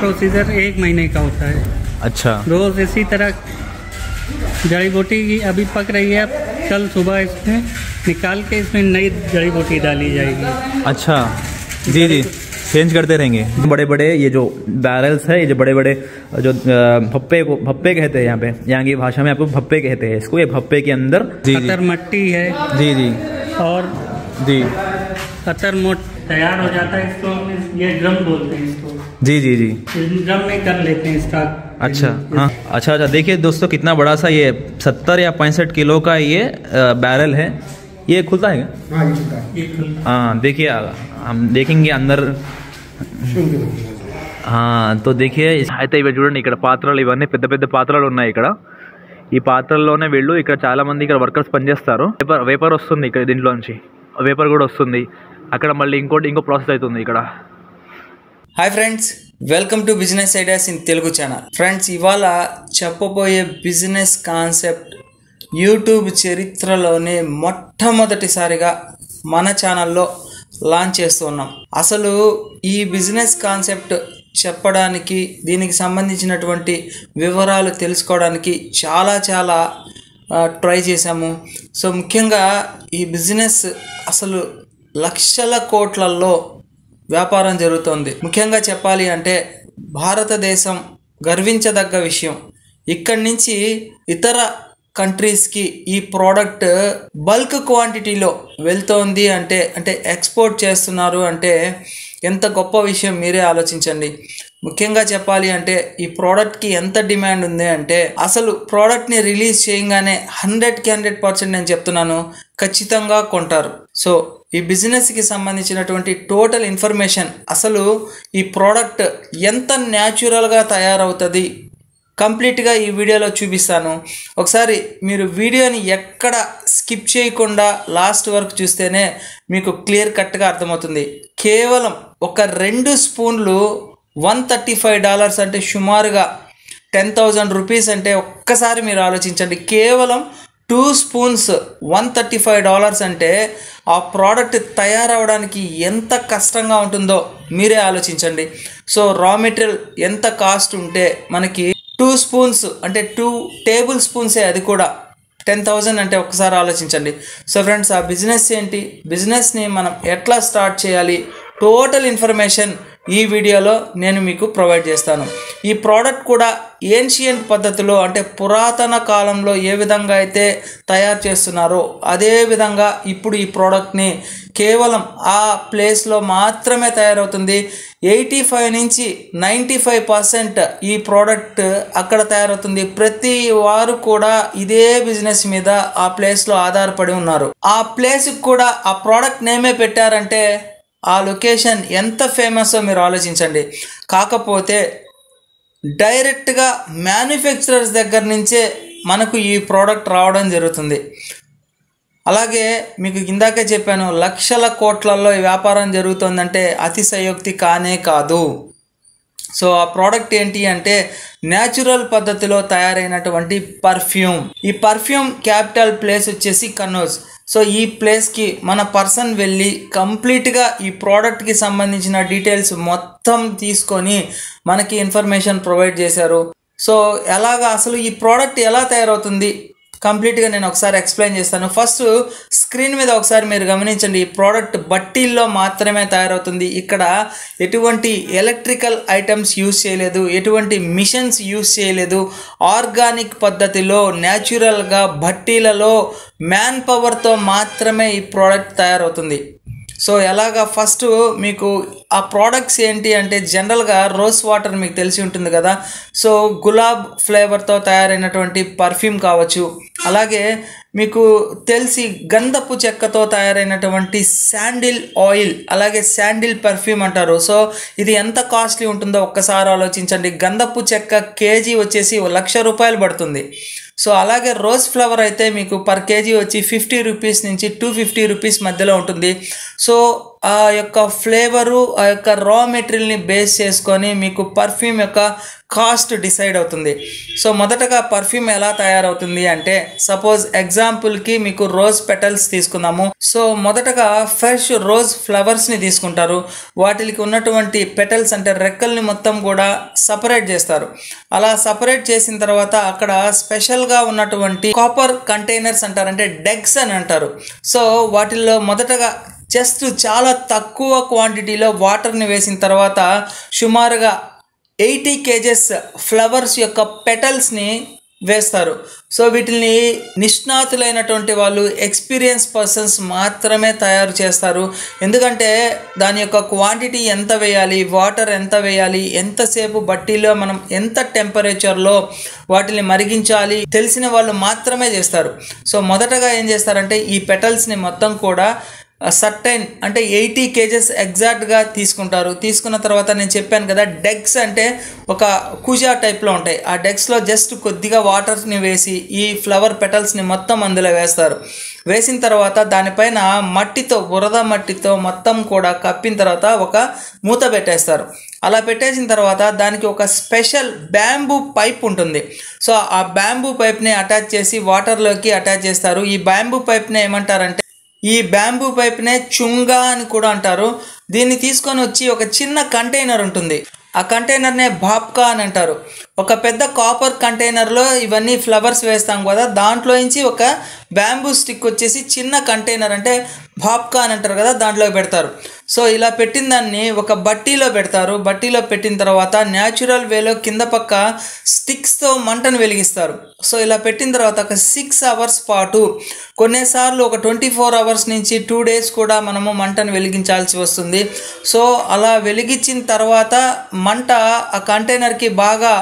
Procedure एक महीने का होता है अच्छा रोज इसी तरह जड़ी बूटी की अभी पक रही है अब कल सुबह इसमें निकाल के इसमें नई जड़ी बूटी डाली जाएगी अच्छा जी जी चेंज करते रहेंगे बड़े बड़े ये जो बैरल्स है ये जो बड़े बड़े जो अ, भप्पे को भप्पे कहते हैं यहाँ पे यहाँ की भाषा में आपको भप्पे कहते हैं इसको ये भप्पे के अंदर जी जी अतर मट्टी है जी जी और जी अतर मोट तैयार हो जाता है इसको हम ये ड्रम बोलते हैं इसको जी जी जी इस ड्रम में कर लेते हैं स्टॉक अच्छा हाँ अच्छा अच्छा देखिए दोस्तों कितना बड़ा सा ये सत्तर या पैंसठ किलो का ये अ, बैरल है ये खुलता है क्या हाँ ये खुलता है ये खुल- हाँ देखिए हम देखेंगे अंदर శుంఠి దొరుకుతుంది. ఆ, తో దేఖియే అయితే ఇవి చూడండి ఇక్కడ పాత్రలు ఇవన్నీ పెద్ద పెద్ద పాత్రలు ఉన్నాయి ఇక్కడ ఈ పాత్రల్లోనే వీళ్ళు ఇక్కడ చాలా మంది ఇక్కడ వర్కర్స్ పనిచేస్తారు వేపర్ వేపర్ వస్తుంది ఇక్కడ దీంట్లోంచి వేపర్ కూడా వస్తుంది అక్కడ మళ్ళీ ఇంకోటి ఇంకో ప్రాసెస్ అవుతుంది ఇక్కడ hi friends welcome to business ideas in Telugu channel friends ఇవాళ చెప్పబోయే బిజినెస్ కాన్సెప్ట్ యూట్యూబ్ చరిత్రలోనే మొట్టమొదటిసారిగా మన ఛానల్లో లాంచ్ చేస్తున్నాం అసలు ఈ బిజినెస్ కాన్సెప్ట్ చెప్పడానికి దీనికి సంబంధించినటువంటి వివరాలు తెలుసుకోవడానికి చాలా చాలా ఆ, ట్రై చేశాము సో ముఖ్యంగా ఈ బిజినెస్ అసలు లక్షల కోట్లల్లో వ్యాపారం జరుగుతోంది ముఖ్యంగా చెప్పాలి అంటే భారతదేశం గర్వించదగ్గ విషయం ఇక్కడి నుంచి ఇతర కంట్రీస్కి ఈ ప్రోడక్ట్ బల్క్ క్వాంటిటీలో వెళ్తోంది అంటే అంటే ఎక్స్పోర్ట్ చేస్తున్నారు అంటే ఎంత గొప్ప విషయం మీరే ఆలోచించండి ముఖ్యంగా చెప్పాలి అంటే ఈ ప్రోడక్ట్కి ఎంత డిమాండ్ ఉంది అంటే అసలు ప్రోడక్ట్ని రిలీజ్ చేయగానే హండ్రెడ్కి హండ్రెడ్ పర్సెంట్ నేను చెప్తున్నాను ఖచ్చితంగా కొంటారు సో ఈ బిజినెస్కి సంబంధించినటువంటి టోటల్ ఇన్ఫర్మేషన్ అసలు ఈ ప్రోడక్ట్ ఎంత న్యాచురల్గా తయారవుతుంది కంప్లీట్గా ఈ వీడియోలో చూపిస్తాను ఒకసారి మీరు వీడియోని ఎక్కడ స్కిప్ చేయకుండా లాస్ట్ వరకు చూస్తేనే మీకు క్లియర్ కట్గా అర్థమవుతుంది కేవలం ఒక రెండు స్పూన్లు వన్ థర్టీ ఫైవ్ డాలర్స్ అంటే సుమారుగా టెన్ థౌజండ్ రూపీస్ అంటే ఒక్కసారి మీరు ఆలోచించండి కేవలం two spoons one thirty five dollars అంటే ఆ ప్రోడక్ట్ తయారవడానికి ఎంత కష్టంగా ఉంటుందో మీరే ఆలోచించండి సో రా మెటీరియల్ ఎంత కాస్ట్ ఉంటే మనకి టూ స్పూన్స్ అంటే టూ టేబుల్ స్పూన్సే అది కూడా టెన్ థౌజండ్ అంటే ఒక్కసారి ఆలోచించండి సో ఫ్రెండ్స్ ఆ బిజినెస్ ఏంటి బిజినెస్ని మనం ఎట్లా స్టార్ట్ చేయాలి టోటల్ ఇన్ఫర్మేషన్ ఈ వీడియోలో నేను మీకు ప్రొవైడ్ చేస్తాను ఈ ప్రోడక్ట్ కూడా ఏన్షియంట్ పద్ధతిలో అంటే పురాతన కాలంలో ఏ విధంగా అయితే తయారు చేస్తున్నారో అదే విధంగా ఇప్పుడు ఈ ప్రోడక్ట్ని కేవలం ఆ ప్లేస్లో మాత్రమే తయారవుతుంది ఎయిటీ ఫైవ్ నుంచి నైంటీ ఫైవ్ పర్సెంట్ ఈ ప్రోడక్ట్ అక్కడ తయారవుతుంది ప్రతి వారు కూడా ఇదే బిజినెస్ మీద ఆ ప్లేస్లో ఆధారపడి ఉన్నారు ఆ ప్లేస్కి కూడా ఆ ప్రోడక్ట్ నేమే పెట్టారంటే ఆ లొకేషన్ ఎంత ఫేమస్సో మీరు ఆలోచించండి కాకపోతే డైరెక్ట్గా మ్యానుఫ్యాక్చరర్స్ దగ్గర నుంచే మనకు ఈ ప్రోడక్ట్ రావడం జరుగుతుంది అలాగే మీకు ఇందాకే చెప్పాను లక్షల కోట్లలో ఈ వ్యాపారం జరుగుతుందంటే అతిశయోక్తి కానే కాదు సో ఆ ప్రోడక్ట్ ఏంటి అంటే న్యాచురల్ పద్ధతిలో తయారైనటువంటి పర్ఫ్యూమ్ ఈ పర్ఫ్యూమ్ క్యాపిటల్ ప్లేస్ వచ్చేసి కన్నోజ్ సో ఈ ప్లేస్కి మన పర్సన్ వెళ్ళి కంప్లీట్గా ఈ ప్రోడక్ట్కి సంబంధించిన డీటెయిల్స్ మొత్తం తీసుకొని మనకి ఇన్ఫర్మేషన్ ప్రొవైడ్ చేశారు సో ఎలాగా అసలు ఈ ప్రోడక్ట్ ఎలా తయారవుతుంది కంప్లీట్గా నేను ఒకసారి ఎక్స్ప్లెయిన్ చేస్తాను ఫస్ట్ స్క్రీన్ మీద ఒకసారి మీరు గమనించండి ఈ ప్రోడక్ట్ బట్టీల్లో మాత్రమే తయారవుతుంది ఇక్కడ ఎటువంటి ఎలక్ట్రికల్ ఐటమ్స్ యూస్ చేయలేదు ఎటువంటి మిషన్స్ యూస్ చేయలేదు ఆర్గానిక్ పద్ధతిలో న్యాచురల్గా బట్టీలలో మ్యాన్ పవర్తో మాత్రమే ఈ ప్రోడక్ట్ తయారవుతుంది సో ఎలాగా ఫస్ట్ మీకు ఆ ప్రోడక్ట్స్ ఏంటి అంటే జనరల్గా రోజ్ వాటర్ మీకు తెలిసి ఉంటుంది కదా సో గులాబ్ ఫ్లేవర్తో తయారైనటువంటి పర్ఫ్యూమ్ కావచ్చు అలాగే మీకు తెలిసి గంధపు చెక్కతో తయారైనటువంటి శాండిల్ ఆయిల్ అలాగే శాండిల్ పర్ఫ్యూమ్ అంటారు సో ఇది ఎంత కాస్ట్లీ ఉంటుందో ఒక్కసారి ఆలోచించండి గంధపు చెక్క కేజీ వచ్చేసి ఓ లక్ష రూపాయలు పడుతుంది సో అలాగే రోజ్ ఫ్లవర్ అయితే మీకు per K G fifty rupees నుంచి టూ ఫిఫ్టీ రూపీస్ మధ్యలో ఉంటుంది సో ఆ యొక్క ఫ్లేవరు ఆ యొక్క రా మెటీరియల్ని బేస్ చేసుకొని మీకు పర్ఫ్యూమ్ యొక్క కాస్ట్ డిసైడ్ అవుతుంది సో మొదటగా పర్ఫ్యూమ్ ఎలా తయారవుతుంది అంటే సపోజ్ ఎగ్జాంపుల్కి మీకు రోజ్ పెటల్స్ తీసుకుందాము సో మొదటగా ఫ్రెష్ రోజ్ ఫ్లవర్స్ని తీసుకుంటారు వాటికి ఉన్నటువంటి పెటల్స్ అంటే రెక్కల్ని మొత్తం కూడా సపరేట్ చేస్తారు అలా సపరేట్ చేసిన తర్వాత అక్కడ స్పెషల్గా ఉన్నటువంటి కాపర్ కంటైనర్స్ అంటారు అంటే డెగ్స్ అని అంటారు సో వాటిల్లో మొదటగా జస్ట్ చాలా తక్కువ క్వాంటిటీలో వాటర్ని వేసిన తర్వాత సుమారుగా ఎయిటీ కేజెస్ ఫ్లవర్స్ యొక్క పెటల్స్ని వేస్తారు సో వీటిని నిష్ణాతులైనటువంటి వాళ్ళు ఎక్స్పీరియన్స్ పర్సన్స్ మాత్రమే తయారు చేస్తారు ఎందుకంటే దాని యొక్క క్వాంటిటీ ఎంత వేయాలి వాటర్ ఎంత వేయాలి ఎంతసేపు బట్టీలో మనం ఎంత టెంపరేచర్లో వాటిని మరిగించాలి తెలిసిన వాళ్ళు మాత్రమే చేస్తారు సో మొదటగా ఏం చేస్తారంటే ఈ పెటల్స్ని మొత్తం కూడా సర్టైన్ అంటే ఎయిటీ కేజెస్ ఎగ్జాక్ట్గా తీసుకుంటారు తీసుకున్న తర్వాత నేను చెప్పాను కదా డెగ్స్ అంటే ఒక కుజా టైప్లో ఉంటాయి ఆ డెగ్స్లో జస్ట్ కొద్దిగా వాటర్ని వేసి ఈ ఫ్లవర్ పెటల్స్ని మొత్తం అందులో వేస్తారు వేసిన తర్వాత దానిపైన మట్టితో బురద మట్టితో మొత్తం కూడా కప్పిన తర్వాత ఒక మూత పెట్టేస్తారు అలా పెట్టేసిన తర్వాత దానికి ఒక స్పెషల్ బ్యాంబూ పైప్ ఉంటుంది సో ఆ బ్యాంబూ పైప్ని అటాచ్ చేసి వాటర్లోకి అటాచ్ చేస్తారు ఈ బ్యాంబూ పైప్ని ఏమంటారంటే ఈ బ్యాంబూ పైప్నే చుంగా అని కూడా అంటారు దీన్ని తీసుకొని వచ్చి ఒక చిన్న కంటైనర్ ఉంటుంది ఆ కంటైనర్నే బాప్కా అని అంటారు ఒక పెద్ద కాపర్ కంటైనర్లో ఇవన్నీ ఫ్లవర్స్ వేస్తాం కదా దాంట్లో నుంచి ఒక బ్యాంబూ స్టిక్ వచ్చేసి చిన్న కంటైనర్ అంటే బాప్కా అని అంటారు కదా దాంట్లో పెడతారు సో ఇలా పెట్టిన దాన్ని ఒక బట్టీలో పెడతారు బట్టీలో పెట్టిన తర్వాత న్యాచురల్ వేలో కింద పక్క స్టిక్స్తో మంటను వెలిగిస్తారు సో ఇలా పెట్టిన తర్వాత ఒక సిక్స్ అవర్స్ పాటు కొన్నిసార్లు ఒక ట్వంటీ ఫోర్ అవర్స్ నుంచి టూ డేస్ కూడా మనము మంటను వెలిగించాల్సి వస్తుంది సో అలా వెలిగించిన తర్వాత మంట ఆ కంటైనర్కి బాగా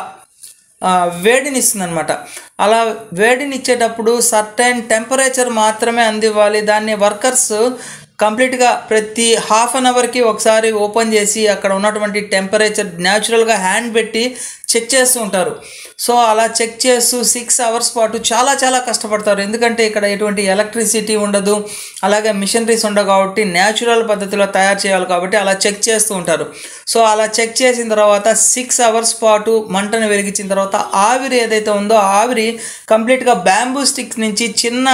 వేడినిస్తుంది అనమాట అలా వేడినిచ్చేటప్పుడు సర్టైన్ టెంపరేచర్ మాత్రమే అందివ్వాలి దాన్ని వర్కర్స్ కంప్లీట్గా ప్రతి హాఫ్ అన్ అవర్కి ఒకసారి ఓపెన్ చేసి అక్కడ ఉన్నటువంటి టెంపరేచర్ న్యాచురల్గా హ్యాండ్ పెట్టి చెక్ చేస్తూ ఉంటారు సో అలా చెక్ చేస్తూ సిక్స్ అవర్స్ పాటు చాలా చాలా కష్టపడతారు ఎందుకంటే ఇక్కడ ఎటువంటి ఎలక్ట్రిసిటీ ఉండదు అలాగే మిషనరీస్ ఉండవు కాబట్టి న్యాచురల్ పద్ధతిలో తయారు చేయాలి కాబట్టి అలా చెక్ చేస్తూ ఉంటారు సో అలా చెక్ చేసిన తర్వాత సిక్స్ అవర్స్ పాటు మంటను వెలిగించిన తర్వాత ఆవిరి ఏదైతే ఉందో ఆవిరి కంప్లీట్గా బ్యాంబూ స్టిక్స్ నుంచి చిన్న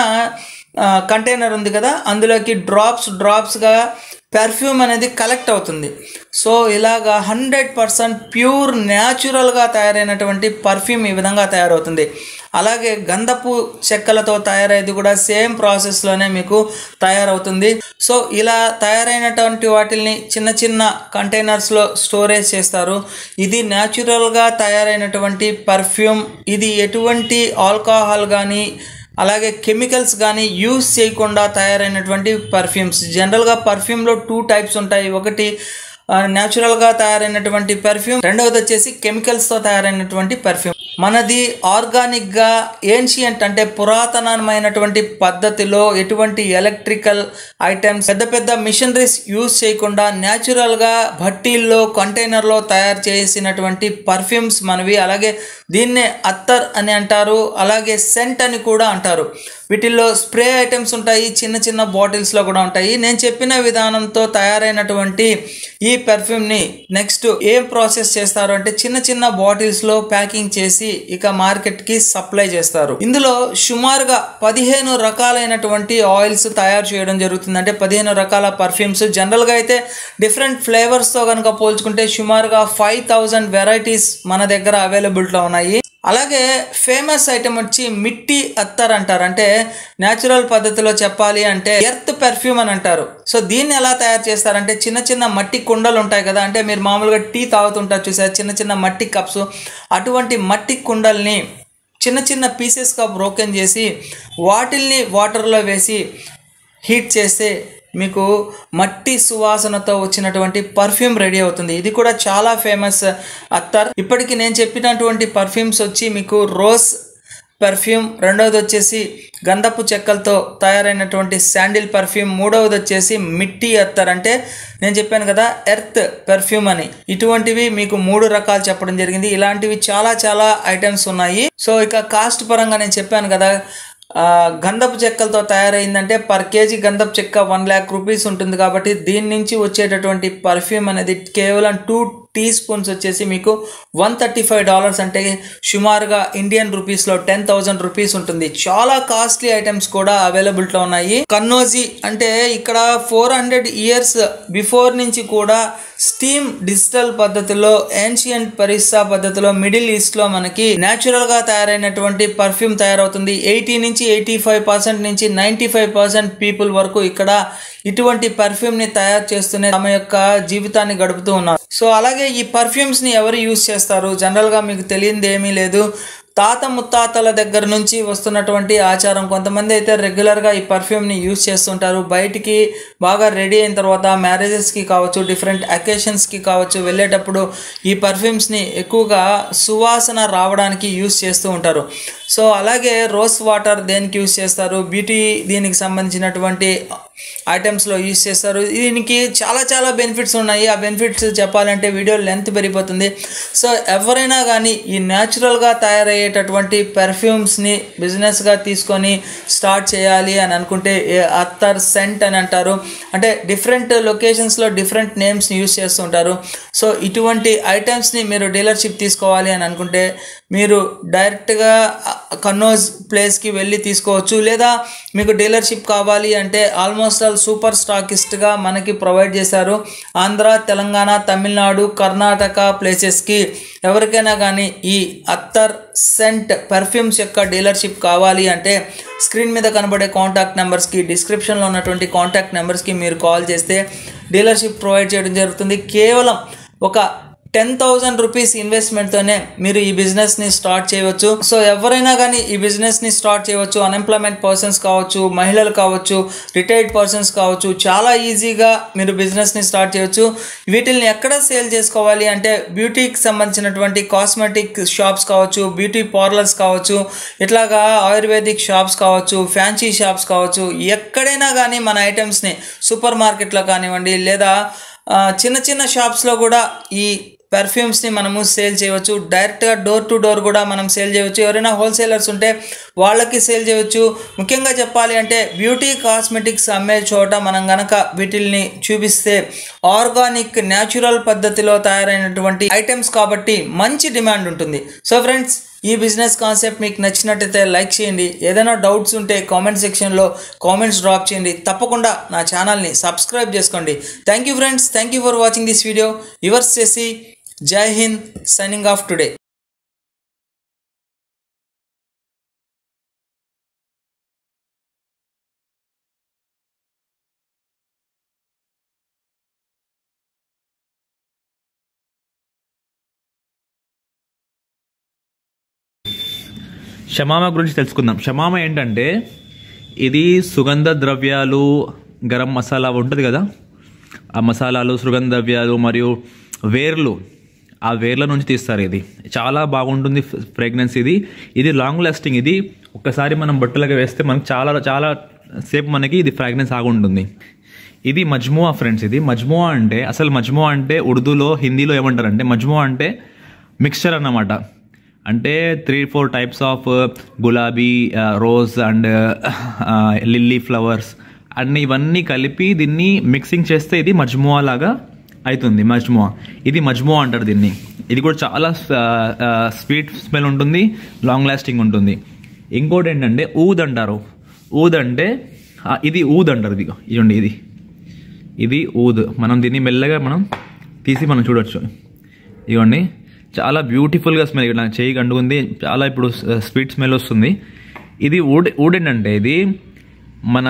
కంటైనర్ ఉంది కదా అందులోకి డ్రాప్స్ డ్రాప్స్గా పెర్ఫ్యూమ్ అనేది కలెక్ట్ అవుతుంది సో ఇలాగా హండ్రెడ్ పర్సెంట్ ప్యూర్ న్యాచురల్గా తయారైనటువంటి పర్ఫ్యూమ్ ఈ విధంగా తయారవుతుంది అలాగే గంధపు చెక్కలతో తయారయ్యేది కూడా సేమ్ ప్రాసెస్లోనే మీకు తయారవుతుంది సో ఇలా తయారైనటువంటి వాటిని చిన్న చిన్న కంటైనర్స్లో స్టోరేజ్ చేస్తారు ఇది న్యాచురల్గా తయారైనటువంటి పర్ఫ్యూమ్ ఇది ఎటువంటి ఆల్కహాల్ కానీ అలాగే కెమికల్స్ కానీ యూస్ చేయకుండా తయారైనటువంటి పర్ఫ్యూమ్స్ జనరల్గా పర్ఫ్యూమ్లో టూ టైప్స్ ఉంటాయి ఒకటి న్యాచురల్గా తయారైనటువంటి పర్ఫ్యూమ్ రెండవది వచ్చేసి కెమికల్స్తో తయారైనటువంటి పర్ఫ్యూమ్ మనది ఆర్గానిక్గా ఏన్షియంట్ అంటే పురాతనమైనటువంటి పద్ధతిలో ఎటువంటి ఎలక్ట్రికల్ ఐటమ్స్ పెద్ద పెద్ద మిషనరీస్ యూస్ చేయకుండా న్యాచురల్గా భట్టీల్లో కంటైనర్లో తయారు చేసినటువంటి పర్ఫ్యూమ్స్ మనవి అలాగే దీన్నే అత్తర్ అని అంటారు అలాగే సెంట్ అని కూడా అంటారు వీటిల్లో స్ప్రే ఐటమ్స్ ఉంటాయి చిన్న చిన్న బాటిల్స్లో కూడా ఉంటాయి నేను చెప్పిన విధానంతో తయారైనటువంటి ఈ పెర్ఫ్యూమ్ని నెక్స్ట్ ఏం ప్రాసెస్ చేస్తారు అంటే చిన్న చిన్న బాటిల్స్లో ప్యాకింగ్ చేసి ఇక మార్కెట్కి సప్లై చేస్తారు ఇందులో సుమారుగా పదిహేను రకాలైనటువంటి ఆయిల్స్ తయారు చేయడం జరుగుతుంది అంటే పదిహేను రకాల పర్ఫ్యూమ్స్ జనరల్గా అయితే డిఫరెంట్ ఫ్లేవర్స్తో కనుక పోల్చుకుంటే సుమారుగా ఫైవ్ థౌజండ్ వెరైటీస్ మన దగ్గర అవైలబిలిటీలో ఉన్నాయి అలాగే ఫేమస్ ఐటమ్ వచ్చి మిట్టి అత్తర్ అంటారు అంటే న్యాచురల్ పద్ధతిలో చెప్పాలి అంటే ఎర్త్ పెర్ఫ్యూమ్ అని అంటారు సో దీన్ని ఎలా తయారు చేస్తారంటే చిన్న చిన్న మట్టి కుండలు ఉంటాయి కదా అంటే మీరు మామూలుగా టీ తాగుతుంటారు చూసారు చిన్న చిన్న మట్టి కప్స్ అటువంటి మట్టి కుండల్ని చిన్న చిన్న పీసెస్గా బ్రోకెన్ చేసి వాటిల్ని వాటర్లో వేసి హీట్ చేస్తే మీకు మట్టి సువాసనతో వచ్చినటువంటి పర్ఫ్యూమ్ రెడీ అవుతుంది ఇది కూడా చాలా ఫేమస్ అత్తర్ ఇప్పటికి నేను చెప్పినటువంటి పర్ఫ్యూమ్స్ వచ్చి మీకు రోజ్ పర్ఫ్యూమ్ రెండవది వచ్చేసి గంధపు చెక్కలతో తయారైనటువంటి శాండిల్ పర్ఫ్యూమ్ మూడవది వచ్చేసి మిట్టి అత్తర్ అంటే నేను చెప్పాను కదా ఎర్త్ పెర్ఫ్యూమ్ అని ఇటువంటివి మీకు మూడు రకాలు చెప్పడం జరిగింది ఇలాంటివి చాలా చాలా ఐటమ్స్ ఉన్నాయి సో ఇక కాస్ట్ పరంగా నేను చెప్పాను కదా ఆ, గంధపు చెక్కలతో తయారైందంటే పర్ కేజీ గంధపు చెక్క వన్ ల్యాక్ రూపీస్ ఉంటుంది కాబట్టి దీని నుంచి వచ్చేటటువంటి పర్ఫ్యూమ్ అనేది కేవలం టూ టీ స్పూన్స్ వచ్చేసి మీకు వన్ థర్టీ ఫైవ్ డాలర్స్ అంటే సుమారుగా ఇండియన్ రూపీస్లో టెన్ థౌజండ్ రూపీస్ ఉంటుంది చాలా కాస్ట్లీ ఐటమ్స్ కూడా అవైలబిలిటీలో ఉన్నాయి కన్నోజీ అంటే ఇక్కడ ఫోర్ హండ్రెడ్ ఇయర్స్ బిఫోర్ నుంచి కూడా స్టీమ్ డిజిటల్ పద్ధతిలో ఏన్షియంట్ పరిస్సా పద్ధతిలో మిడిల్ ఈస్ట్ లో మనకి నేచురల్ గా తయారైనటువంటి పర్ఫ్యూమ్ తయారవుతుంది ఎయిటీ నుంచి ఎయిటీ ఫైవ్ పర్సెంట్ నుంచి నైంటీ ఫైవ్ పర్సెంట్ పీపుల్ వరకు ఇక్కడ ఇటువంటి పర్ఫ్యూమ్ ని తయారు చేస్తూనే తమ యొక్క జీవితాన్ని గడుపుతూ ఉన్నారు సో అలాగే ఈ పర్ఫ్యూమ్స్ ని ఎవరు యూజ్ చేస్తారు జనరల్ గా మీకు తెలియంది ఏమీ లేదు తాత ముత్తాతల దగ్గర నుంచి వస్తున్నటువంటి ఆచారం కొంతమంది అయితే రెగ్యులర్గా ఈ పర్ఫ్యూమ్ని యూజ్ చేస్తుంటారు బయటికి బాగా రెడీ అయిన తర్వాత మ్యారేజెస్కి కావచ్చు డిఫరెంట్ అకేషన్స్కి కావచ్చు వెళ్ళేటప్పుడు ఈ పర్ఫ్యూమ్స్ని ఎక్కువగా సువాసన రావడానికి యూజ్ చేస్తూ ఉంటారు సో అలాగే రోస్ వాటర్ దేనికి యూజ్ చేస్తారు బ్యూటీ దీనికి సంబంధించినటువంటి ఐటమ్స్లో యూజ్ చేస్తారు దీనికి చాలా చాలా బెనిఫిట్స్ ఉన్నాయి ఆ బెనిఫిట్స్ చెప్పాలంటే వీడియో లెంత్ పెరిగిపోతుంది సో ఎవరైనా కానీ ఈ న్యాచురల్గా తయారయ్యేటటువంటి పెర్ఫ్యూమ్స్ని బిజినెస్గా తీసుకొని స్టార్ట్ చేయాలి అని అనుకుంటే ఏ అత్తర్ సెంట్ అని అంటారు అంటే డిఫరెంట్ లొకేషన్స్లో డిఫరెంట్ నేమ్స్ని యూజ్ చేస్తుంటారు సో ఇటువంటి ఐటమ్స్ని మీరు డీలర్షిప్ తీసుకోవాలి అని అనుకుంటే మీరు డైరెక్ట్గా కన్నోజ్ ప్లేస్కి వెళ్ళి తీసుకోవచ్చు లేదా మీకు డీలర్షిప్ కావాలి అంటే ఆల్మోస్ట్ ఆల్ సూపర్ స్టాకిస్ట్గా మనకి ప్రొవైడ్ చేశారు ఆంధ్ర తెలంగాణ తమిళనాడు కర్ణాటక ప్లేసెస్కి ఎవరికైనా కానీ ఈ అత్తర్ సెంట్ పర్ఫ్యూమ్స్ యొక్క డీలర్షిప్ కావాలి అంటే స్క్రీన్ మీద కనబడే కాంటాక్ట్ నెంబర్స్కి డిస్క్రిప్షన్లో ఉన్నటువంటి కాంటాక్ట్ నెంబర్స్కి మీరు కాల్ చేస్తే డీలర్షిప్ ప్రొవైడ్ చేయడం జరుగుతుంది కేవలం ఒక టెన్ థౌజండ్ రూపీస్ ఇన్వెస్ట్మెంట్తోనే మీరు ఈ బిజినెస్ని స్టార్ట్ చేయవచ్చు సో ఎవరైనా కానీ ఈ బిజినెస్ని స్టార్ట్ చేయవచ్చు అన్ఎంప్లాయ్మెంట్ పర్సన్స్ కావచ్చు మహిళలు కావచ్చు రిటైర్డ్ పర్సన్స్ కావచ్చు చాలా ఈజీగా మీరు బిజినెస్ని స్టార్ట్ చేయవచ్చు వీటిల్ని ఎక్కడ సేల్ చేసుకోవాలి అంటే బ్యూటీకి సంబంధించినటువంటి కాస్మెటిక్ షాప్స్ కావచ్చు బ్యూటీ పార్లర్స్ కావచ్చు ఇట్లాగా ఆయుర్వేదిక్ షాప్స్ కావచ్చు ఫ్యాన్సీ షాప్స్ కావచ్చు ఎక్కడైనా కానీ మన ఐటమ్స్ని సూపర్ మార్కెట్లో కానివ్వండి లేదా ఆ, చిన్న చిన్న షాప్స్లో కూడా ఈ పెర్ఫ్యూమ్స్ని మనము సేల్ చేయవచ్చు డైరెక్ట్గా డోర్ టు డోర్ కూడా మనం సేల్ చేయవచ్చు ఎవరైనా హోల్సేలర్స్ ఉంటే వాళ్ళకి సేల్ చేయవచ్చు ముఖ్యంగా చెప్పాలి అంటే బ్యూటీ కాస్మెటిక్స్ అమ్మే చోట మనం గనక వీటిల్ని చూపిస్తే ఆర్గానిక్ న్యాచురల్ పద్ధతిలో తయారైనటువంటి ఐటమ్స్ కాబట్టి మంచి డిమాండ్ ఉంటుంది సో ఫ్రెండ్స్ ఈ బిజినెస్ కాన్సెప్ట్ మీకు నచ్చినట్టయితే లైక్ చేయండి ఏదైనా డౌట్స్ ఉంటే కామెంట్ సెక్షన్లో కామెంట్స్ డ్రాప్ చేయండి తప్పకుండా నా ఛానల్ని సబ్స్క్రైబ్ చేసుకోండి thank you friends thank you for watching this video yours చేసి Jai Hind signing off today Shamama గురించి తెలుసుకుందాం షమామా ఏంటంటే ఇది సుగంధ ద్రవ్యాలు గరం మసాలా ఉంటుంది కదా ఆ మసాలాలు సుగంధ ద్రవ్యాలు మరియు వేర్లు ఆ వేర్ల నుంచి తీస్తారు ఇది చాలా బాగుంటుంది ఫ్రేగ్రెన్స్ ఇది ఇది లాంగ్ లాస్టింగ్ ఇది ఒక్కసారి మనం బట్టలుగా వేస్తే మనకు చాలా చాలా సేపు మనకి ఇది ఫ్రాగ్రెన్స్ ఆగుంటుంది ఇది మజ్మువా ఫ్రెండ్స్ ఇది మజ్మువా అంటే అసలు మజ్మువా అంటే ఉర్దూలో హిందీలో ఏమంటారంటే మజ్మువా అంటే మిక్స్చర్ అన్నమాట అంటే త్రీ ఫోర్ టైప్స్ ఆఫ్ గులాబీ రోజ్ అండ్ లిల్లీ ఫ్లవర్స్ అన్ని ఇవన్నీ కలిపి దీన్ని మిక్సింగ్ చేస్తే ఇది మజ్మువా లాగా అవుతుంది మజ్మువా ఇది మజ్మువా అంటారు దీన్ని ఇది కూడా చాలా స్వీట్ స్మెల్ ఉంటుంది లాంగ్ లాస్టింగ్ ఉంటుంది ఇంకోటి ఏంటంటే ఊద్ అంటారు ఊద్ అంటే ఆ, ఇది ఊద్ అంటారు ఇది ఇదిగోండి ఇది ఇది ఊద్ మనం దీన్ని మెల్లగా మనం తీసి మనం చూడొచ్చు ఇదిగోండి చాలా బ్యూటిఫుల్గా స్మెల్ ఇక్కడ నాకు చేయి కండుకుంది చాలా ఇప్పుడు స్వీట్ స్మెల్ వస్తుంది ఇది ఊడ్ ఊడ్ ఏంటంటే ఇది మన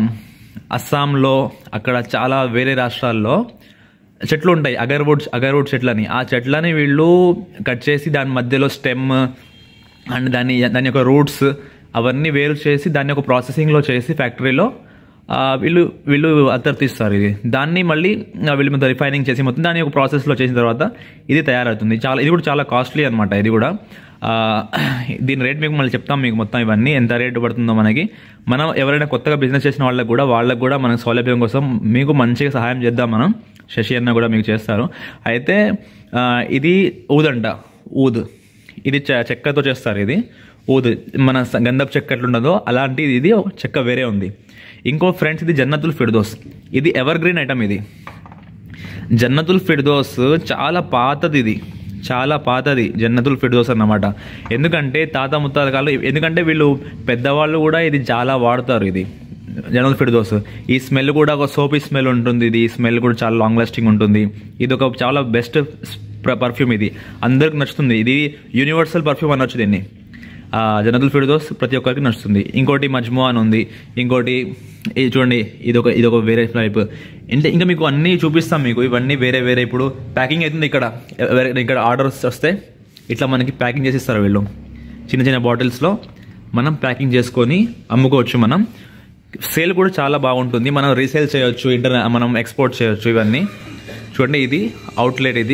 అస్సాంలో అక్కడ చాలా వేరే రాష్ట్రాల్లో చెట్లు ఉంటాయి అగర్వుడ్ అగర్వుడ్ చెట్లని ఆ చెట్లని వీళ్ళు కట్ చేసి దాని మధ్యలో స్టెమ్ అండ్ దాని దాని యొక్క రూట్స్ అవన్నీ వేరు చేసి దాన్ని ఒక ప్రాసెసింగ్లో చేసి ఫ్యాక్టరీలో ఆ, వీళ్ళు వీళ్ళు అత్తరు తీస్తారు ఇది దాన్ని మళ్ళీ ఆ, వీళ్ళు మొత్తం రిఫైనింగ్ చేసి మొత్తం దాన్ని ఒక ప్రాసెస్లో చేసిన తర్వాత ఇది తయారవుతుంది చాలా ఇది కూడా చాలా కాస్ట్లీ అనమాట ఇది కూడా ఆ, దీని రేట్ మీకు మళ్ళీ చెప్తాం మీకు మొత్తం ఇవన్నీ ఎంత రేటు పడుతుందో మనకి మనం ఎవరైనా కొత్తగా బిజినెస్ చేసిన వాళ్ళకి కూడా వాళ్ళకి కూడా మన సౌలభ్యం కోసం మీకు మంచిగా సహాయం చేద్దాం మనం శశి అన్న కూడా మీకు చేస్తారు అయితే ఆ, ఇది ఊదంట ఊద్ ఇది చె- చెక్కతో చేస్తారు ఇది ఊదు మన స- గంధపు చెక్క ఎట్లుండదో అలాంటిది ఇది ఒక చెక్క వేరే ఉంది ఇంకో ఫ్రెండ్స్ ఇది జన్నతుల్ ఫిర్దోస్ ఇది ఎవర్ గ్రీన్ ఐటమ్ ఇది జన్నతుల్ ఫిర్దోస్ చాలా పాతది ఇది చాలా పాతది జన్నతుల్ ఫిర్దోస్ అన్నమాట ఎందుకంటే తాత ముత్తాత కాలం ఎందుకంటే వీళ్ళు పెద్దవాళ్ళు కూడా ఇది చాలా వాడతారు ఇది జనరల్ ఫిర్దోస్ ఈ స్మెల్ కూడా ఒక సోపీ స్మెల్ ఉంటుంది ఇది ఈ స్మెల్ కూడా చాలా లాంగ్ లాస్టింగ్ ఉంటుంది ఇది ఒక చాలా బెస్ట్ పర్ఫ్యూమ్ ఇది అందరికి నచ్చుతుంది ఇది యూనివర్సల్ పర్ఫ్యూమ్ అనొచ్చు దీన్ని జనతుల్ ఫిర్దోస్ ప్రతి ఒక్కరికి నచ్చుతుంది ఇంకోటి మజ్మో అని ఉంది ఇంకోటి ఇది చూడండి ఇది ఒక ఇది ఒక వేరే టైప్ అంటే ఇంకా మీకు అన్నీ చూపిస్తాం మీకు ఇవన్నీ వేరే వేరే ఇప్పుడు ప్యాకింగ్ అవుతుంది ఇక్కడ ఎవరి- ఇక్కడ ఆర్డర్స్ వస్తే ఇట్లా మనకి ప్యాకింగ్ చేసి ఇస్తారు వీళ్ళు చిన్న చిన్న బాటిల్స్లో మనం ప్యాకింగ్ చేసుకొని అమ్ముకోవచ్చు మనం సేల్ కూడా చాలా బాగుంటుంది మనం రీసేల్ చేయొచ్చు ఇంటర్ మనం ఎక్స్పోర్ట్ చేయొచ్చు ఇవన్నీ చూడండి ఇది అవుట్లెట్ ఇది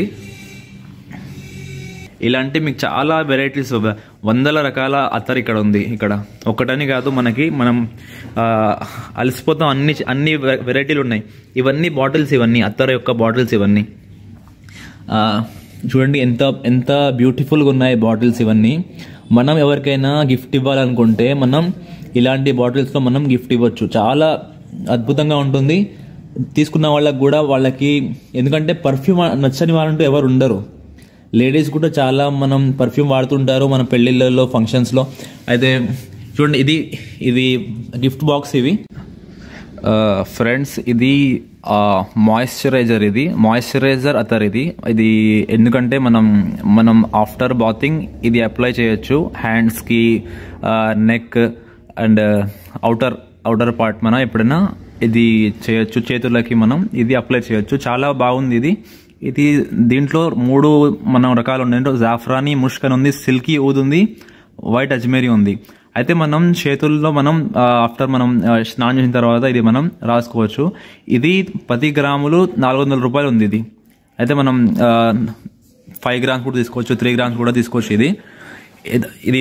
ఇలాంటి మీకు చాలా వెరైటీస్ వందల రకాల అత్తర్ ఇక్కడ ఉంది ఇక్కడ ఒక్కటని కాదు మనకి మనం ఆ, అలసిపోతాం అన్ని అన్ని వెరైటీలు ఉన్నాయి ఇవన్నీ బాటిల్స్ ఇవన్నీ అత్తర్ యొక్క బాటిల్స్ ఇవన్నీ ఆ, చూడండి ఎంత ఎంత బ్యూటిఫుల్గా ఉన్నాయి బాటిల్స్ ఇవన్నీ మనం ఎవరికైనా గిఫ్ట్ ఇవ్వాలనుకుంటే మనం ఇలాంటి బాటిల్స్లో మనం గిఫ్ట్ ఇవ్వచ్చు చాలా అద్భుతంగా ఉంటుంది తీసుకున్న వాళ్ళకి కూడా వాళ్ళకి ఎందుకంటే పర్ఫ్యూమ్ నచ్చని వాళ్ళంటూ ఎవరు ఉండరు లేడీస్ కూడా చాలా మనం పర్ఫ్యూమ్ వాడుతుంటారు మన పెళ్ళిళ్ళలో ఫంక్షన్స్లో అయితే చూడండి ఇది ఇది గిఫ్ట్ బాక్స్ ఇవి ఫ్రెండ్స్ ఇది మాయిశ్చరైజర్ ఇది మాయిశ్చరైజర్ అతర్ ఇది ఇది ఎందుకంటే మనం మనం ఆఫ్టర్ బాతింగ్ ఇది అప్లై చేయొచ్చు హ్యాండ్స్కి neck and outer outer part మనం ఎప్పుడైనా ఇది చేయొచ్చు చేతులకి మనం ఇది అప్లై చేయొచ్చు చాలా బాగుంది ఇది ఇది దీంట్లో మూడు మనం రకాలు ఉన్నాయి జాఫ్రానీ ముష్క్ అని ఉంది సిల్కీ ఊద్ ఉంది వైట్ అజ్మేరీ ఉంది అయితే మనం చేతుల్లో మనం ఆఫ్టర్ మనం ఆ, స్నానం చేసిన తర్వాత ఇది మనం రాసుకోవచ్చు ఇది పది గ్రాములు నాలుగు వందల రూపాయలు ఉంది ఇది అయితే మనం ఫైవ్ గ్రామ్స్ కూడా తీసుకోవచ్చు త్రీ గ్రామ్స్ కూడా తీసుకోవచ్చు ఇది ఇది- ఇది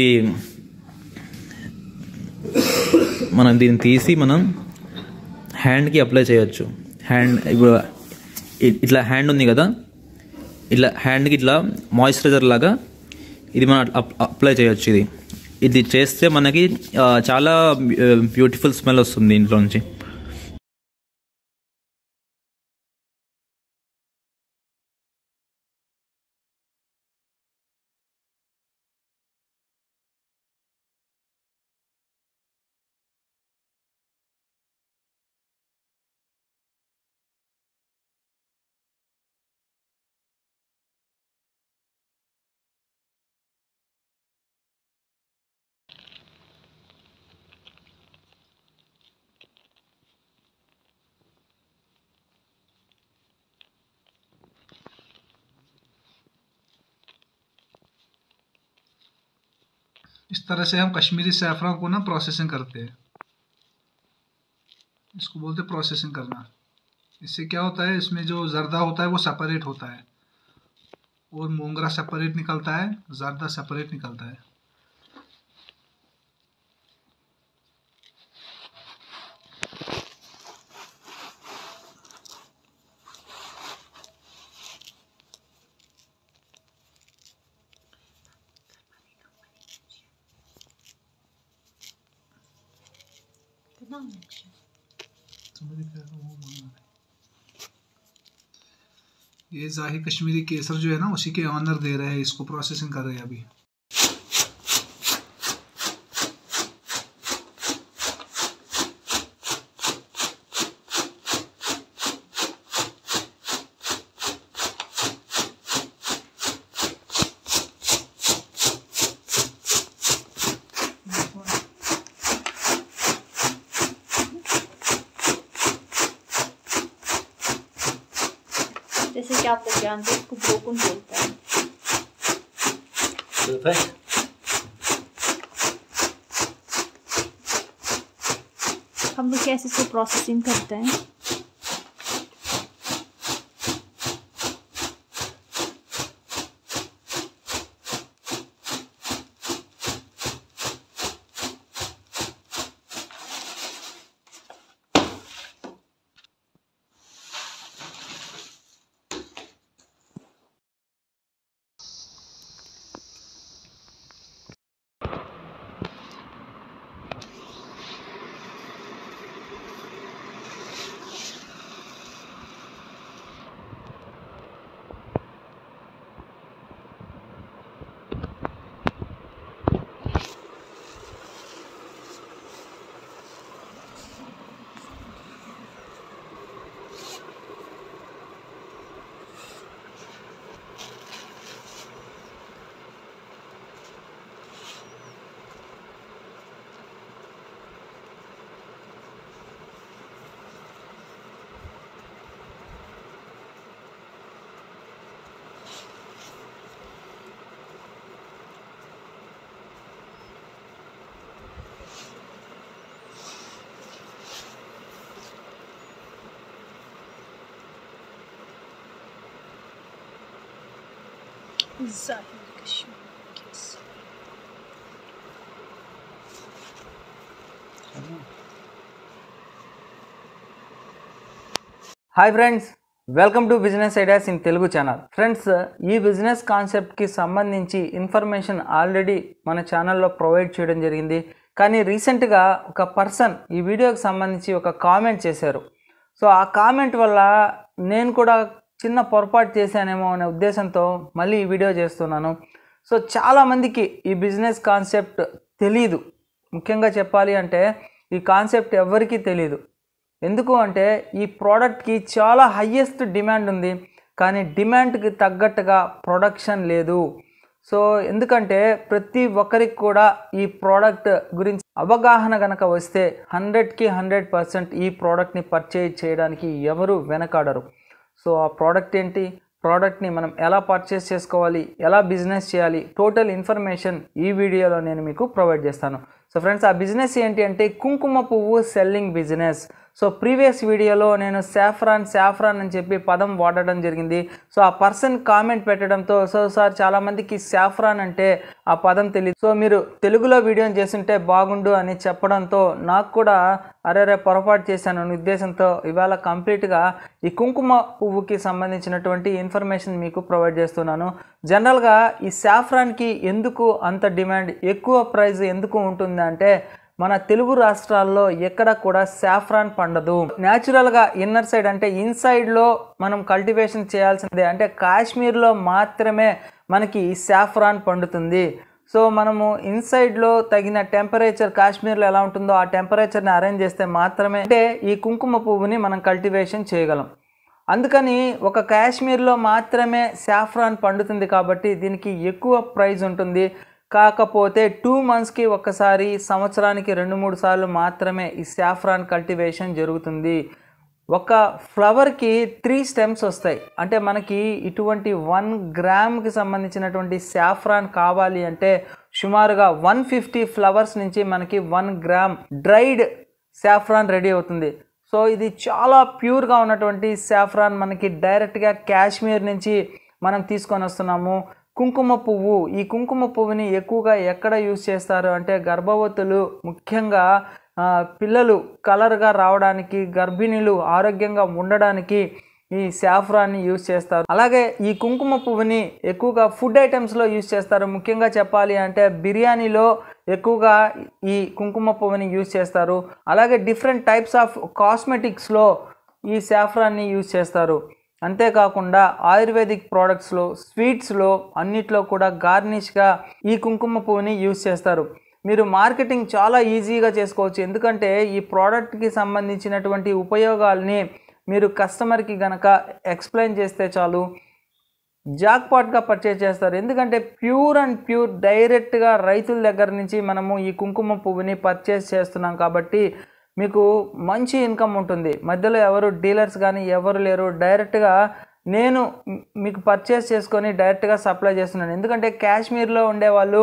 మనం దీన్ని తీసి మనం హ్యాండ్కి అప్లై చేయొచ్చు హ్యాండ్ ఇప్పుడు ఇ- ఇట్లా హ్యాండ్ ఉంది కదా ఇట్లా హ్యాండ్కి ఇట్లా మాయిశ్చరైజర్ లాగా ఇది మనం అప్- అప్లై చేయొచ్చు ఇది ఇది చేస్తే మనకి ఆ, చాలా బ్యూటిఫుల్ స్మెల్ వస్తుంది ఇంట్లో నుంచి इस तरह से हम कश्मीरी सैफरन को ना प्रोसेसिंग करते हैं इसको बोलते हैं प्रोसेसिंग करना इससे क्या होता है इसमें जो जर्दा होता है वो सेपरेट होता है और मोंगरा सेपरेट निकलता है जर्दा सेपरेट निकलता है समझ गए वो मांगना है। ये जाहिर कश्मीरी केसर जो है ना उसी के ऑनर दे रहे हैं इसको प्रोसेसिंग कर रहे हैं अभी जैसे कि आप लोग जानते हैं इसको ब्रोकन बोलता है हम लोग कैसे इसको प्रोसेसिंग करते हैं Zahir Kashmir kiss. Hi friends welcome to business ideas in Telugu channel friends ఈ బిజినెస్ కాన్సెప్ట్కి సంబంధించి ఇన్ఫర్మేషన్ ఆల్రెడీ మన ఛానల్లో ప్రొవైడ్ చేయడం జరిగింది కానీ రీసెంట్గా ఒక పర్సన్ ఈ వీడియోకి సంబంధించి ఒక కామెంట్ చేశారు సో ఆ కామెంట్ వల్ల నేను కూడా చిన్న పొరపాటు చేశానేమో అనే ఉద్దేశంతో మళ్ళీ ఈ వీడియో చేస్తున్నాను సో చాలామందికి ఈ బిజినెస్ కాన్సెప్ట్ తెలీదు ముఖ్యంగా చెప్పాలి అంటే ఈ కాన్సెప్ట్ ఎవరికీ తెలీదు ఎందుకు అంటే ఈ ప్రోడక్ట్కి చాలా హయ్యెస్ట్ డిమాండ్ ఉంది కానీ డిమాండ్కి తగ్గట్టుగా ప్రొడక్షన్ లేదు సో ఎందుకంటే ప్రతి ఒక్కరికి కూడా ఈ ప్రోడక్ట్ గురించి అవగాహన కనుక వస్తే హండ్రెడ్కి హండ్రెడ్ పర్సెంట్ ఈ ప్రోడక్ట్ని పర్చేజ్ చేయడానికి ఎవరు వెనకాడరు సో ఆ ప్రోడక్ట్ ఏంటి ప్రోడక్ట్ని మనం ఎలా పర్చేస్ చేసుకోవాలి ఎలా బిజినెస్ చేయాలి టోటల్ ఇన్ఫర్మేషన్ ఈ వీడియోలో నేను మీకు ప్రొవైడ్ చేస్తాను సో ఫ్రెండ్స్ ఆ బిజినెస్ ఏంటి అంటే కుంకుమ పువ్వు సెల్లింగ్ బిజినెస్ సో ప్రీవియస్ వీడియోలో నేను సాఫ్రాన్ సాఫ్రాన్ అని చెప్పి పదం వాడడం జరిగింది సో ఆ పర్సన్ కామెంట్ పెట్టడంతో సో సార్ చాలామందికి సాఫ్రాన్ అంటే ఆ పదం తెలియదు సో మీరు తెలుగులో వీడియోని చేస్తుంటే బాగుండు అని చెప్పడంతో నాకు కూడా అరే రే పొరపాటు చేశాను అనే ఉద్దేశంతో ఇవాళ కంప్లీట్గా ఈ కుంకుమ పువ్వుకి సంబంధించినటువంటి ఇన్ఫర్మేషన్ మీకు ప్రొవైడ్ చేస్తున్నాను జనరల్గా ఈ సాఫ్రాన్కి ఎందుకు అంత డిమాండ్ ఎక్కువ ప్రైస్ ఎందుకు ఉంటుంది అంటే మన తెలుగు రాష్ట్రాల్లో ఎక్కడ కూడా సాఫ్రాన్ పండదు న్యాచురల్గా ఇన్నర్ సైడ్ అంటే ఇన్సైడ్లో మనం కల్టివేషన్ చేయాల్సిందే అంటే కాశ్మీర్లో మాత్రమే మనకి ఈ సాఫ్రాన్ పండుతుంది సో మనము ఇన్సైడ్లో తగిన టెంపరేచర్ కాశ్మీర్లో ఎలా ఉంటుందో ఆ టెంపరేచర్ని అరేంజ్ చేస్తే మాత్రమే అంటే ఈ కుంకుమ పువ్వుని మనం కల్టివేషన్ చేయగలం అందుకని ఒక కాశ్మీర్లో మాత్రమే సాఫ్రాన్ పండుతుంది కాబట్టి దీనికి ఎక్కువ ప్రైస్ ఉంటుంది కాకపోతే టూ మంత్స్కి ఒక్కసారి సంవత్సరానికి రెండు మూడు సార్లు మాత్రమే ఈ సాఫ్రాన్ కల్టివేషన్ జరుగుతుంది ఒక ఫ్లవర్కి త్రీ స్టెమ్స్ వస్తాయి అంటే మనకి ఇటువంటి వన్ గ్రామ్కి సంబంధించినటువంటి సాఫ్రాన్ కావాలి అంటే సుమారుగా వన్ ఫిఫ్టీ ఫ్లవర్స్ నుంచి మనకి one gram dried saffron ready అవుతుంది సో ఇది చాలా ప్యూర్గా ఉన్నటువంటి సాఫ్రాన్ మనకి డైరెక్ట్గా కాశ్మీర్ నుంచి మనం తీసుకొని వస్తున్నాము కుంకుమ పువ్వు ఈ కుంకుమ పువ్వుని ఎక్కువగా ఎక్కడ యూజ్ చేస్తారు అంటే గర్భవతులు ముఖ్యంగా ఆ, పిల్లలు కలర్గా రావడానికి గర్భిణీలు ఆరోగ్యంగా ఉండడానికి ఈ సాఫ్రాన్ని యూజ్ చేస్తారు అలాగే ఈ కుంకుమ పువ్వుని ఎక్కువగా ఫుడ్ ఐటమ్స్లో యూజ్ చేస్తారు ముఖ్యంగా చెప్పాలి అంటే బిర్యానీలో ఎక్కువగా ఈ కుంకుమ పువ్వుని యూజ్ చేస్తారు అలాగే డిఫరెంట్ టైప్స్ ఆఫ్ కాస్మెటిక్స్లో ఈ సాఫ్రాన్ని యూజ్ చేస్తారు అంతేకాకుండా ఆయుర్వేదిక్ ప్రోడక్ట్స్లో స్వీట్స్లో అన్నిట్లో కూడా గార్నిష్గా ఈ కుంకుమ పువ్వుని యూజ్ చేస్తారు మీరు మార్కెటింగ్ చాలా ఈజీగా చేసుకోవచ్చు ఎందుకంటే ఈ ప్రోడక్ట్కి సంబంధించినటువంటి ఉపయోగాల్ని మీరు కస్టమర్కి గనక ఎక్స్ప్లెయిన్ చేస్తే చాలు జాక్పాట్గా పర్చేజ్ చేస్తారు ఎందుకంటే ప్యూర్ అండ్ ప్యూర్ డైరెక్ట్గా రైతుల దగ్గర నుంచి మనము ఈ కుంకుమ పువ్వుని పర్చేస్ చేస్తున్నాం కాబట్టి మీకు మంచి ఇన్కమ్ ఉంటుంది మధ్యలో ఎవరు డీలర్స్ కానీ ఎవరు లేరు డైరెక్ట్గా నేను మ్- మీకు పర్చేస్ చేసుకొని డైరెక్ట్గా సప్లై చేస్తున్నాను ఎందుకంటే కాశ్మీర్లో ఉండేవాళ్ళు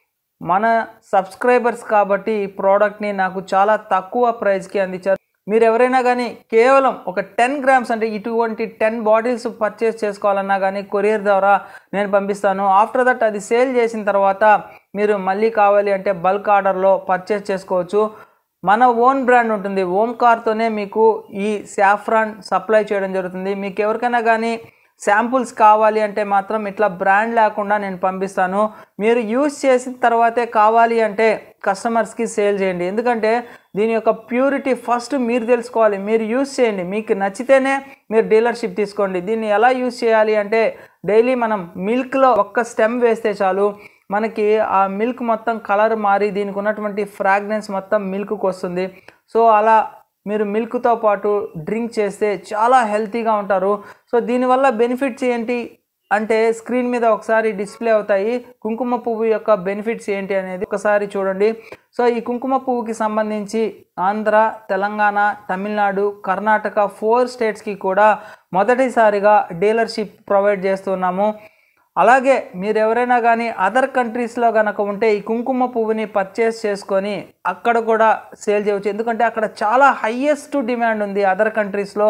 మన సబ్స్క్రైబర్స్ కాబట్టి ఈ ప్రోడక్ట్ని నాకు చాలా తక్కువ ప్రైస్కి అందించారు మీరు ఎవరైనా కానీ కేవలం ఒక టెన్ గ్రామ్స్ అంటే ఇటువంటి టెన్ బాటిల్స్ పర్చేస్ చేసుకోవాలన్నా కానీ కొరియర్ ద్వారా నేను పంపిస్తాను ఆఫ్టర్ దట్ అది సేల్ చేసిన తర్వాత మీరు మళ్ళీ కావాలి అంటే బల్క్ ఆర్డర్లో పర్చేస్ చేసుకోవచ్చు మన ఓన్ బ్రాండ్ ఉంటుంది ఓంకార్తోనే మీకు ఈ సాఫ్రాన్ సప్లై చేయడం జరుగుతుంది మీకు ఎవరికైనా కానీ శాంపుల్స్ కావాలి అంటే మాత్రం ఇట్లా బ్రాండ్ లేకుండా నేను పంపిస్తాను మీరు యూజ్ చేసిన తర్వాతే కావాలి అంటే కస్టమర్స్కి సేల్ చేయండి ఎందుకంటే దీని యొక్క ప్యూరిటీ ఫస్ట్ మీరు తెలుసుకోవాలి మీరు యూజ్ చేయండి మీకు నచ్చితేనే మీరు డీలర్షిప్ తీసుకోండి దీన్ని ఎలా యూజ్ చేయాలి అంటే డైలీ మనం మిల్క్లో ఒక్క స్టెమ్ వేస్తే చాలు మనకి ఆ మిల్క్ మొత్తం కలర్ మారి దీనికి ఉన్నటువంటి ఫ్రాగ్రెన్స్ మొత్తం మిల్క్కి వస్తుంది సో అలా మీరు మిల్క్తో పాటు డ్రింక్ చేస్తే చాలా హెల్తీగా ఉంటారు సో దీనివల్ల బెనిఫిట్స్ ఏంటి అంటే స్క్రీన్ మీద ఒకసారి డిస్ప్లే అవుతాయి కుంకుమ పువ్వు యొక్క బెనిఫిట్స్ ఏంటి అనేది ఒకసారి చూడండి సో ఈ కుంకుమ పువ్వుకి సంబంధించి ఆంధ్ర తెలంగాణ తమిళనాడు కర్ణాటక ఫోర్ స్టేట్స్కి కూడా మొదటిసారిగా డీలర్షిప్ ప్రొవైడ్ చేస్తున్నాము అలాగే మీరు ఎవరైనా కానీ అదర్ కంట్రీస్లో కనుక ఉంటే ఈ కుంకుమ పువ్వుని పర్చేస్ చేసుకొని అక్కడ కూడా సేల్ చేయవచ్చు ఎందుకంటే అక్కడ చాలా హయ్యెస్ట్ డిమాండ్ ఉంది అదర్ కంట్రీస్లో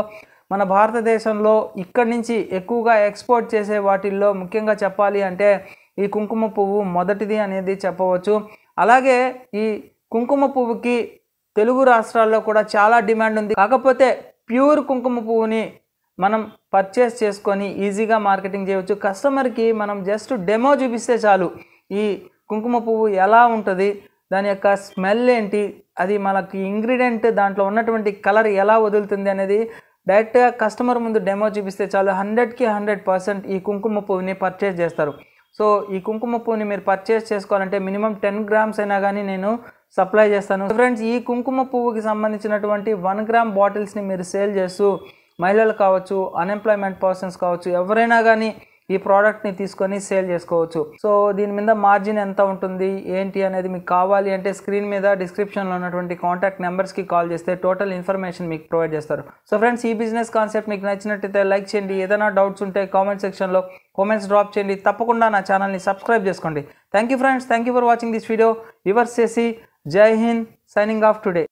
మన భారతదేశంలో ఇక్కడి నుంచి ఎక్కువగా ఎక్స్పోర్ట్ చేసే వాటిల్లో ముఖ్యంగా చెప్పాలి అంటే ఈ కుంకుమ పువ్వు మొదటిది అనేది చెప్పవచ్చు అలాగే ఈ కుంకుమ పువ్వుకి తెలుగు రాష్ట్రాల్లో కూడా చాలా డిమాండ్ ఉంది కాకపోతే ప్యూర్ కుంకుమ పువ్వుని మనం పర్చేస్ చేసుకొని ఈజీగా మార్కెటింగ్ చేయవచ్చు కస్టమర్కి మనం జస్ట్ డెమో చూపిస్తే చాలు ఈ కుంకుమ పువ్వు ఎలా ఉంటుంది దాని యొక్క స్మెల్ ఏంటి అది మనకి ఇంగ్రీడియంట్ దాంట్లో ఉన్నటువంటి కలర్ ఎలా వదులుతుంది అనేది డైరెక్ట్గా కస్టమర్ ముందు డెమో చూపిస్తే చాలు హండ్రెడ్కి హండ్రెడ్ పర్సెంట్ ఈ కుంకుమ పువ్వుని పర్చేస్ చేస్తారు సో ఈ కుంకుమ పువ్వుని మీరు పర్చేస్ చేసుకోవాలంటే మినిమం టెన్ గ్రామ్స్ అయినా కానీ నేను సప్లై చేస్తాను ఫ్రెండ్స్ ఈ కుంకుమ పువ్వుకి సంబంధించినటువంటి వన్ గ్రామ్ బాటిల్స్ని మీరు సేల్ చేస్తూ మహిళలు కావచ్చు అన్ఎంప్లాయ్మెంట్ పర్సన్స్ కావచ్చు ఎవరైనా కానీ ఈ ప్రోడక్ట్ని తీసుకొని సేల్ చేసుకోవచ్చు సో దీని మీద మార్జిన్ ఎంత ఉంటుంది ఏంటి అనేది మీకు కావాలి అంటే స్క్రీన్ మీద డిస్క్రిప్షన్లో ఉన్నటువంటి కాంటాక్ట్ నెంబర్స్కి కాల్ చేస్తే టోటల్ ఇన్ఫర్మేషన్ మీకు ప్రొవైడ్ చేస్తారు సో ఫ్రెండ్స్ ఈ బిజినెస్ కాన్సెప్ట్ మీకు నచ్చినట్టయితే లైక్ చేయండి ఏదైనా డౌట్స్ ఉంటే కామెంట్ సెక్షన్లో కామెంట్స్ డ్రాప్ చేయండి తప్పకుండా నా ఛానల్ని సబ్స్క్రైబ్ చేసుకోండి thank you friends thank you for watching this video yours చేసి Jai Hind signing off today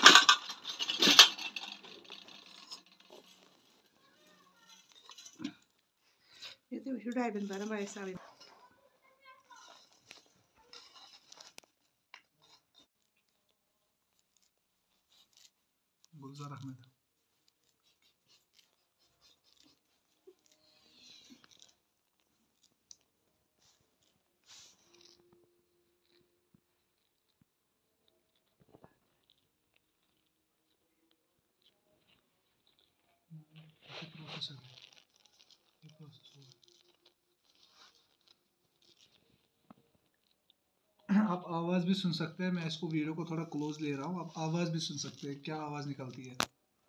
Itu sudah bentar Mbak Salin. Gulzar Ahmed ये प्रोसेस है ये प्रोसेस होगा आप आवाज़ भी सुन सकते हैं मैं इसको वीडियो को थोड़ा क्लोज ले रहा हूँ आप आवाज़ भी सुन सकते हैं क्या आवाज़ निकलती है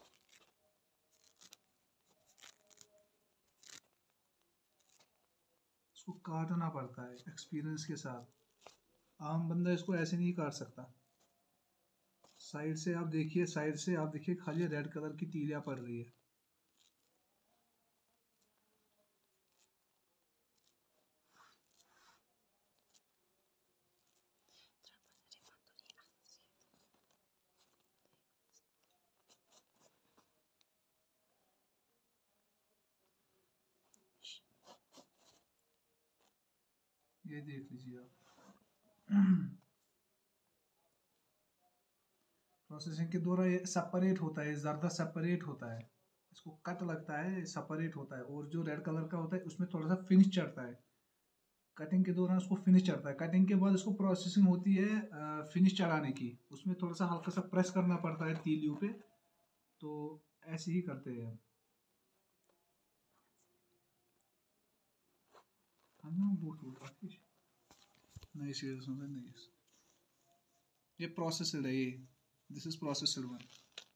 इसको काटना पड़ता है एक्सपीरियंस के साथ आम बंदा इसको ऐसे नहीं काट सकता साइड से आप देखिए साइड से आप देखिए खाली रेड कलर की तीलियां पड़ रही है ये देख लीजिए आप प्रोसेसिंग के दौरान ये सेपरेट होता है ज़्यादा सेपरेट होता है इसको कट लगता है सेपरेट होता है और जो रेड कलर का होता है उसमें थोड़ा सा फिनिश चढ़ता है कटिंग के दौरान उसको फिनिश चढ़ता है कटिंग के बाद उसको प्रोसेसिंग होती है फिनिश चढ़ाने की उसमें थोड़ा सा हल्का सा प्रेस करना पड़ता है तीलियों पे तो ऐसे ही करते हैं हम हाँ बहुत होता है नहीं सीरियस नहीं ये प्रोसेसड है ये दिस इज प्रोसेसड वन